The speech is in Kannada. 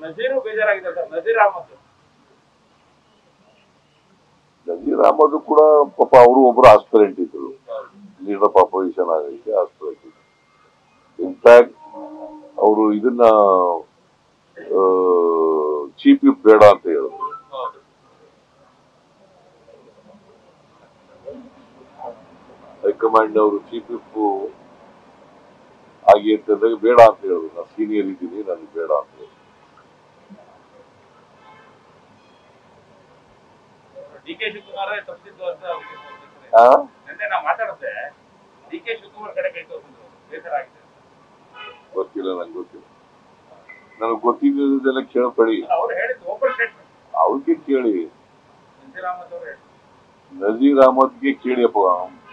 ನಜೀರು ಬೇಜಾರಾಗಿದೆ ಸರ್ ನಜೀರ್ ಅಹಮದ್ ನಜೀರ್ ಅಹಮದ್ ಕೂಡ ಪಾಪ ಅವರು ಒಬ್ರು ಆಸ್ಪಿರೆಂಟ್ ಇದ್ರು ಲೀಡರ್ ಆಫ್ ಅಪೋಸಿಷನ್ ಆಗಲಿಕ್ಕೆ ಆಸ್ಪಿರೆಂಟ್ ಇದ್ರು ಇನ್ಫ್ಯಾಕ್ಟ್ ಅವರು ಇದನ್ನ ಚೀಫ್ ವಿಪ್ ಬೇಡ ಅಂತ ಹೇಳಿದ್ರು ಹೌದು ಹೈಕಮಾಂಡ್ ಅವರು ಚೀಫ್ ವಿಪ್ ಆಗಿ ಅಂತಂದಾಗ ಬೇಡ ಅಂತ ಹೇಳಿದ್ರು ನಾನು ಸೀನಿಯರ್ ಇದ್ದೀನಿ ನನಗೆ ಬೇಡ ಅಂತ ಹೇಳಿದ್ರು ಡಿ ಕೆ ಶಿವಕುಮಾರ್ ತಪ್ಪಿದ್ದು ಅಂತ ಅವ್ರಿಗೆ ತೋರಿಸಿದ್ರೆ. ಆ? ನಿನ್ನೆ ನಾ ಮಾತಾಡಿದೆ ಡಿ ಕೆ ಶಿವಕುಮಾರ್ ಕಡೆ ಕೈ ತೋರಿಸಿದ್ರು ಬೇಸರ ಆಗಿದೆ ಗೊತ್ತಿಲ್ಲ ನಂಗೆ ಗೊತ್ತಿಲ್ಲ ನನಗೆ ಗೊತ್ತಿದ್ದದೆಲ್ಲ ಕೇಳ್ಕೊಳ್ಳಿ ಅವ್ರು ಹೇಳಿದ್ದು ಓಪನ್ ಸ್ಟೇಟ್ಮೆಂಟ್ ಅವ್ರಿಗೆ ಕೇಳಿ ನಜೀರ್ ಅಹಮದ್ ಅವರು ಹೇಳಿದ್ರು ನಜೀರ್ ಅಹಮದ್ಗೆ ಕೇಳಿಯಪ್ಪ